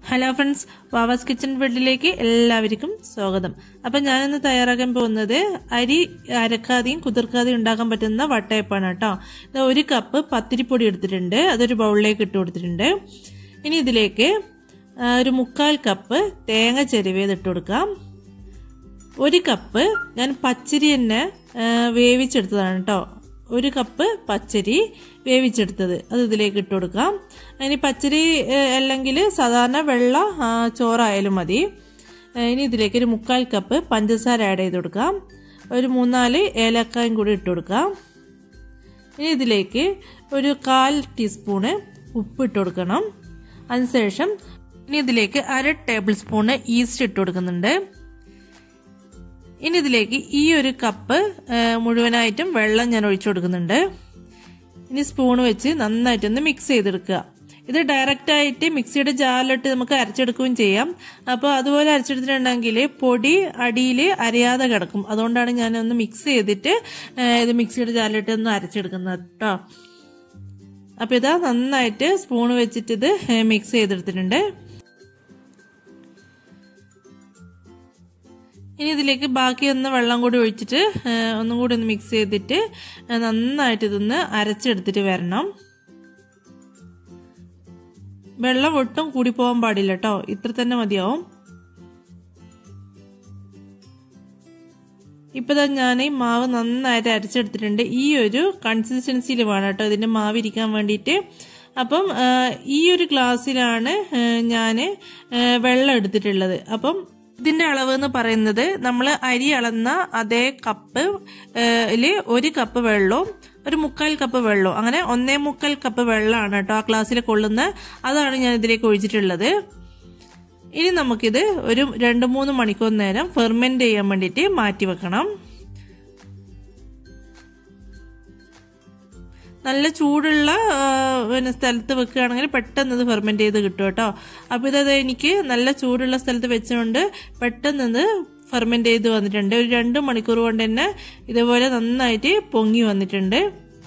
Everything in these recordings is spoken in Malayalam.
ഹലോ ഫ്രണ്ട്സ് വാവാസ് കിച്ചൺ ബെഡിലേക്ക് എല്ലാവർക്കും സ്വാഗതം അപ്പം ഞാനിന്ന് തയ്യാറാക്കാൻ പോകുന്നത് അരി അരക്കാതെയും കുതിർക്കാതെയും ഉണ്ടാക്കാൻ പറ്റുന്ന വട്ടയപ്പാണ് കേട്ടോ ഇത് ഒരു കപ്പ് പത്തിരിപ്പൊടി എടുത്തിട്ടുണ്ട് അതൊരു ബൗളിലേക്ക് ഇട്ട് കൊടുത്തിട്ടുണ്ട് ഇനി ഇതിലേക്ക് ആ, ഒരു മുക്കാൽ കപ്പ് തേങ്ങ ചെരുവേത് ഇട്ട് കൊടുക്കാം ഒരു കപ്പ് ഞാൻ പച്ചരി തന്നെ ആ, വേവിച്ചെടുത്തതാണ് കേട്ടോ ഒരു കപ്പ് പച്ചരി വേവിച്ചെടുത്തത് അത് ഇതിലേക്ക് ഇട്ട് കൊടുക്കാം ഇനി പച്ചരി അല്ലെങ്കിൽ സാധാരണ വെള്ള ആ, ചോറായാലും മതി ആ, ഇനി ഇതിലേക്ക് ഒരു മുക്കാൽ കപ്പ് പഞ്ചസാര ആഡ് ചെയ്ത് കൊടുക്കാം ഒരു മൂന്നാല് ഏലക്കായും കൂടി ഇട്ട് കൊടുക്കാം ഇനി ഇതിലേക്ക് ഒരു കാൽ ടീസ്പൂണ് ഉപ്പ് ഇട്ട് കൊടുക്കണം അതിനുശേഷം ഇനി ഇതിലേക്ക് അര ടേബിൾ സ്പൂണ് ഈസ്റ്റ് ഇട്ട് കൊടുക്കുന്നുണ്ട് ഇനി ഇതിലേക്ക് ഈ ഒരു കപ്പ് ആ, മുഴുവനായിട്ടും വെള്ളം ഞാൻ ഒഴിച്ചു കൊടുക്കുന്നുണ്ട് ഇനി സ്പൂൺ വെച്ച് നന്നായിട്ടൊന്ന് മിക്സ് ചെയ്തെടുക്കുക ഇത് ഡയറക്റ്റ് ആയിട്ട് മിക്സിയുടെ ജാറിലിട്ട് നമുക്ക് അരച്ചെടുക്കുകയും ചെയ്യാം അപ്പോൾ അതുപോലെ അരച്ചെടുത്തിട്ടുണ്ടെങ്കിൽ പൊടി അടിയിൽ അരയാതെ കിടക്കും അതുകൊണ്ടാണ് ഞാൻ ഒന്ന് മിക്സ് ചെയ്തിട്ട് ആ, ഇത് മിക്സിയുടെ ജാറിലിട്ട് ഒന്ന് അരച്ചെടുക്കുന്നത് കേട്ടോ അപ്പോൾ ഇതാ നന്നായിട്ട് സ്പൂൺ വെച്ചിട്ട് ഇത് മിക്സ് ചെയ്തെടുത്തിട്ടുണ്ട് ഇനി ഇതിലേക്ക് ബാക്കി ഒന്ന് വെള്ളം കൂടി ഒഴിച്ചിട്ട് ആ, ഒന്നും കൂടി ഒന്ന് മിക്സ് ചെയ്തിട്ട് ആ, നന്നായിട്ട് ഇതൊന്ന് അരച്ചെടുത്തിട്ട് വരണം വെള്ളം ഒട്ടും കൂടി പോകാൻ പാടില്ല കേട്ടോ ഇത്ര തന്നെ മതിയാവും ഇപ്പൊ ദാ ഞാൻ ഈ മാവ് നന്നായിട്ട് അരച്ചെടുത്തിട്ടുണ്ട് ഈ ഒരു കൺസിസ്റ്റൻസിയിൽ വേണം കേട്ടോ ഇതിന്റെ മാവ് ഇരിക്കാൻ വേണ്ടിയിട്ട് അപ്പം ആ, ഈ ഒരു ഗ്ലാസ്സിലാണ് ഞാൻ വെള്ളം എടുത്തിട്ടുള്ളത് അപ്പം ഇതിന്റെ അളവ് എന്ന് പറയുന്നത് നമ്മൾ അരി അളന്ന അതേ കപ്പ് ല് ഒരു കപ്പ് വെള്ളവും ഒരു മുക്കാൽ കപ്പ് വെള്ളവും അങ്ങനെ ഒന്നേ മുക്കാൽ കപ്പ് വെള്ളമാണ് കേട്ടോ ആ ഗ്ലാസ്സിൽ കൊള്ളുന്നത് അതാണ് ഞാൻ ഇതിലേക്ക് ഒഴിച്ചിട്ടുള്ളത് ഇനി നമുക്കിത് ഒരു രണ്ട് മൂന്ന് മണിക്കൂർ നേരം ഫെർമെന്റ് ചെയ്യാൻ വേണ്ടിയിട്ട് മാറ്റി വെക്കണം നല്ല ചൂടുള്ള ആ, പിന്നെ സ്ഥലത്ത് വെക്കുകയാണെങ്കിൽ പെട്ടെന്ന് ഇത് ഫെർമെന്റ് ചെയ്ത് കിട്ടും കേട്ടോ അപ്പോൾ ഇതത് എനിക്ക് നല്ല ചൂടുള്ള സ്ഥലത്ത് വെച്ചുകൊണ്ട് പെട്ടെന്ന് ഇത് ഫെർമെന്റ് ചെയ്ത് വന്നിട്ടുണ്ട് ഒരു രണ്ട് മണിക്കൂർ കൊണ്ട് തന്നെ ഇതേപോലെ നന്നായിട്ട് പൊങ്ങി വന്നിട്ടുണ്ട്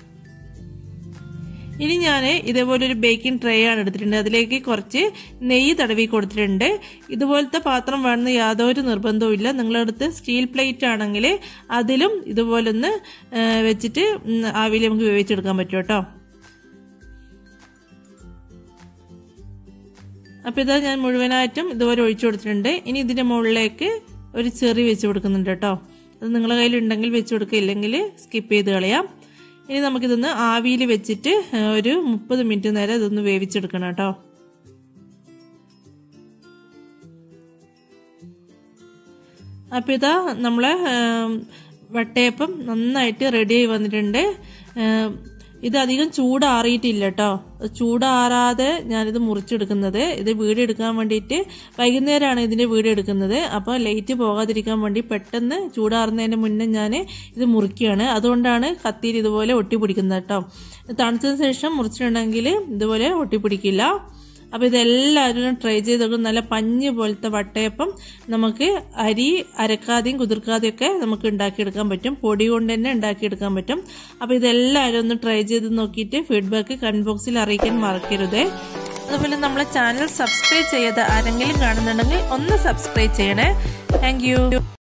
ഇനി ഞാൻ ഇതേപോലെ ഒരു ബേക്കിംഗ് ട്രേ ആണ് എടുത്തിട്ടുണ്ട് അതിലേക്ക് കുറച്ച് നെയ്യ് തടവി കൊടുത്തിട്ടുണ്ട് ഇതുപോലത്തെ പാത്രം വേണമെന്ന് യാതൊരു നിർബന്ധവും ഇല്ല നിങ്ങളടുത്ത് സ്റ്റീൽ പ്ലേറ്റ് ആണെങ്കിൽ അതിലും ഇതുപോലൊന്ന് ആ, വെച്ചിട്ട് ഉം, ആവിയിൽ നമുക്ക് വേവിച്ചെടുക്കാൻ പറ്റും കേട്ടോ അപ്പോൾ ഇതാ ഞാൻ മുഴുവനായിട്ടും ഇതുപോലെ ഒഴിച്ചു കൊടുത്തിട്ടുണ്ട് ഇനി ഇതിൻ്റെ മുകളിലേക്ക് ഒരു ചെറി വെച്ച് കൊടുക്കുന്നുണ്ട് കേട്ടോ അത് നിങ്ങളുടെ കയ്യിലുണ്ടെങ്കിൽ വെച്ച് കൊടുക്കുക ഇല്ലെങ്കിൽ സ്കിപ്പ് ചെയ്ത് കളയാം ഇനി നമുക്കിതൊന്ന് ആവിയിൽ വെച്ചിട്ട് ആ, ഒരു മുപ്പത് മിനിറ്റ് നേരം ഇതൊന്ന് വേവിച്ചെടുക്കണം കേട്ടോ അപ്പോൾ ഇതാ നമ്മളെ ആം, വട്ടയപ്പം നന്നായിട്ട് റെഡിയായി വന്നിട്ടുണ്ട് ആം, ഇത് അധികം ചൂടാറിയിട്ടില്ല കേട്ടോ ചൂടാറാതെ ഞാനിത് മുറിച്ചെടുക്കുന്നത് ഇത് വീഡിയോ എടുക്കാൻ വേണ്ടിയിട്ട് വൈകുന്നേരമാണ് ഇതിൻ്റെ വീഡിയോ എടുക്കുന്നത് അപ്പോൾ ലൈറ്റ് പോകാതിരിക്കാൻ വേണ്ടി പെട്ടെന്ന് ചൂടാറുന്നതിന് മുന്നേ ഞാൻ ഇത് മുറിക്കുകയാണ് അതുകൊണ്ടാണ് കത്തിയിൽ ഇതുപോലെ ഒട്ടിപ്പിടിക്കുന്നത് കേട്ടോ തണുത്തതിന് ശേഷം മുറിച്ചിട്ടുണ്ടെങ്കിൽ ഇതുപോലെ ഒട്ടിപ്പിടിക്കില്ല അപ്പോൾ ഇതെല്ലാവരും ട്രൈ ചെയ്ത് നോക്കും നല്ല പഞ്ഞ് പോലത്തെ വട്ടയപ്പം നമുക്ക് അരി അരക്കാതെയും കുതിർക്കാതെയും ഒക്കെ നമുക്ക് ഉണ്ടാക്കിയെടുക്കാൻ പറ്റും പൊടി കൊണ്ട് തന്നെ ഉണ്ടാക്കിയെടുക്കാൻ പറ്റും അപ്പോൾ ഇതെല്ലാവരും ഒന്ന് ട്രൈ ചെയ്ത് നോക്കിയിട്ട് ഫീഡ്ബാക്ക് കമന്റ് ബോക്സിൽ അറിയിക്കാൻ മറക്കരുത് അതുപോലെ നമ്മളെ ചാനൽ സബ്സ്ക്രൈബ് ചെയ്യാതെ ആരെങ്കിലും കാണുന്നുണ്ടെങ്കിൽ ഒന്ന് സബ്സ്ക്രൈബ് ചെയ്യണേ താങ്ക്